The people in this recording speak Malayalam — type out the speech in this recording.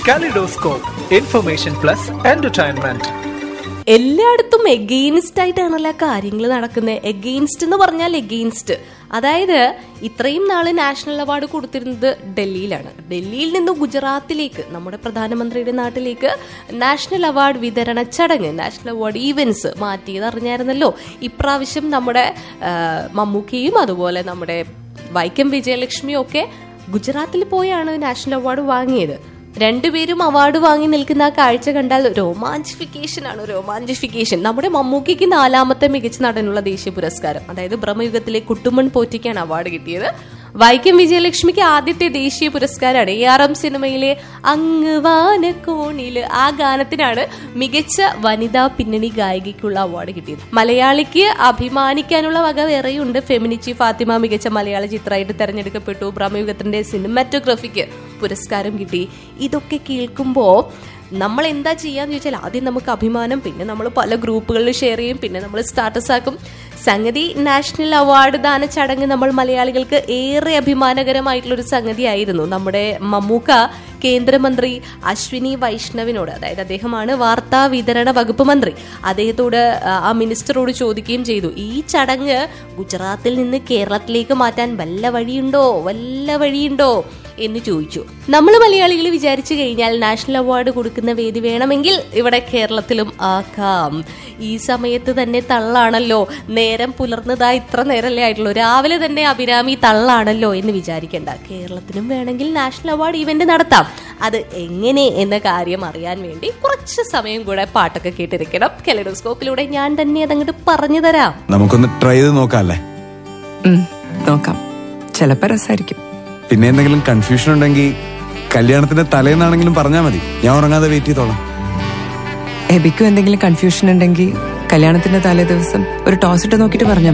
കലിഡോസ്കോപ്പ് ഇൻഫർമേഷൻ പ്ലസ് എന്റർടൈൻമെന്റ് എല്ലായിടത്തും എഗെയിൻസ്റ്റ് ആയിട്ടാണല്ലോ കാര്യങ്ങൾ നടക്കുന്നത് എഗെയിൻസ്റ്റ് എന്ന് പറഞ്ഞാൽ എഗെയിൻസ്റ്റ് അതായത് ഇത്രയും നാള് നാഷണൽ അവാർഡ് കൊടുത്തിരുന്നത് ഡൽഹിയിലാണ് ഡൽഹിയിൽ നിന്ന് ഗുജറാത്തിലേക്ക് നമ്മുടെ പ്രധാനമന്ത്രിയുടെ നാട്ടിലേക്ക് നാഷണൽ അവാർഡ് വിതരണ ചടങ്ങ് നാഷണൽ അവാർഡ് ഈവൻസ് മാറ്റിയത് അറിഞ്ഞായിരുന്നല്ലോ ഇപ്രാവശ്യം നമ്മുടെ ആ, മമ്മൂക്കയും അതുപോലെ നമ്മുടെ വൈക്കം വിജയലക്ഷ്മിയും ഒക്കെ ഗുജറാത്തിൽ പോയാണ് നാഷണൽ അവാർഡ് വാങ്ങിയത് രണ്ടുപേരും അവാർഡ് വാങ്ങി നിൽക്കുന്ന ആ കാഴ്ച കണ്ടാൽ റൊമാൻസിഫിക്കേഷൻ ആണ് റൊമാൻസിഫിക്കേഷൻ നമ്മുടെ മമ്മൂക്കിക്ക് നാലാമത്തെ മികച്ച നടനുള്ള ദേശീയ പുരസ്കാരം അതായത് ബ്രഹ്മയുഗത്തിലെ കുട്ടുമൺ പോറ്റിക്കാണ് അവാർഡ് കിട്ടിയത് വൈക്കം വിജയലക്ഷ്മിക്ക് ആദ്യത്തെ ദേശീയ പുരസ്കാരമാണ് എ ആർ എം സിനിമയിലെ അങ്ങ് വാനക്കോണില് ആ ഗാനത്തിനാണ് മികച്ച വനിതാ പിന്നണി ഗായികയ്ക്കുള്ള അവാർഡ് കിട്ടിയത് മലയാളിക്ക് അഭിമാനിക്കാനുള്ള വക വേറെയുണ്ട് ഫെമിനിച്ചി ഫാത്തിമ മികച്ച മലയാള ചിത്രമായിട്ട് തെരഞ്ഞെടുക്കപ്പെട്ടു ബ്രഹ്മയുഗത്തിന്റെ സിനിമാറ്റോഗ്രഫിക്ക് പുരസ്കാരം കിട്ടി ഇതൊക്കെ കേൾക്കുമ്പോൾ നമ്മൾ എന്താ ചെയ്യാന്ന് ചോദിച്ചാൽ ആദ്യം നമുക്ക് അഭിമാനം പിന്നെ നമ്മൾ പല ഗ്രൂപ്പുകളിൽ ഷെയർ ചെയ്യും പിന്നെ നമ്മൾ സ്റ്റാറ്റസ് ആക്കും സംഗതി നാഷണൽ അവാർഡ് ദാന ചടങ്ങ് നമ്മൾ മലയാളികൾക്ക് ഏറെ അഭിമാനകരമായിട്ടുള്ള ഒരു സംഗതിയായിരുന്നു നമ്മുടെ മമ്മൂക്ക കേന്ദ്രമന്ത്രി അശ്വിനി വൈഷ്ണവിനോട് അതായത് അദ്ദേഹമാണ് വാർത്താ വിതരണ വകുപ്പ് മന്ത്രി അദ്ദേഹത്തോട് ആ, ആ മിനിസ്റ്ററോട് ചോദിക്കുകയും ചെയ്തു ഈ ചടങ്ങ് ഗുജറാത്തിൽ നിന്ന് കേരളത്തിലേക്ക് മാറ്റാൻ വല്ല വഴിയുണ്ടോ വല്ല വഴിയുണ്ടോ എന്ന് ചോദിച്ചു നമ്മൾ മലയാളികൾ വിചാരിച്ചു കഴിഞ്ഞാൽ നാഷണൽ അവാർഡ് കൊടുക്കുന്ന വേദി വേണമെങ്കിൽ ഇവിടെ കേരളത്തിലും ആക്കാം ഈ സമയത്ത് തന്നെ തള്ളാണല്ലോ നേരം പുലർന്നതാ ഇത്ര നേരല്ലേ ആയിട്ടുള്ളൂ രാവിലെ തന്നെ അഭിരാമി തള്ളാണല്ലോ എന്ന് വിചാരിക്കേണ്ട കേരളത്തിനും വേണമെങ്കിൽ നാഷണൽ അവാർഡ് ഇവന്റ് നടത്താം അത് എങ്ങനെ എന്ന കാര്യം അറിയാൻ വേണ്ടി കുറച്ച് സമയം കൂടെ പാട്ടൊക്കെ കേട്ടിരിക്കണം കെലഡോസ്കോപ്പിലൂടെ ഞാൻ തന്നെ അതങ്ങോട്ട് പറഞ്ഞു തരാം നമുക്കൊന്ന് ട്രൈ ചെയ്ത് നോക്കാല്ലേ ഉം, നോക്കാം ചിലപ്പോ രസമായിരിക്കും പിന്നെ എന്തെങ്കിലും കൺഫ്യൂഷൻ ഉണ്ടെങ്കിൽ കല്യാണത്തിന്റെ തലേന്നാണെങ്കിലും പറഞ്ഞാൽ മതി ഞാൻ ഉറങ്ങാതെ വെയിറ്റ് ചെയ്തോളാം എബിക്കും എന്തെങ്കിലും കൺഫ്യൂഷൻ ഉണ്ടെങ്കിൽ കല്യാണത്തിന്റെ തലേ ദിവസം ഒരു ടോസ് ഇട്ട് നോക്കിയിട്ട് പറഞ്ഞാൽ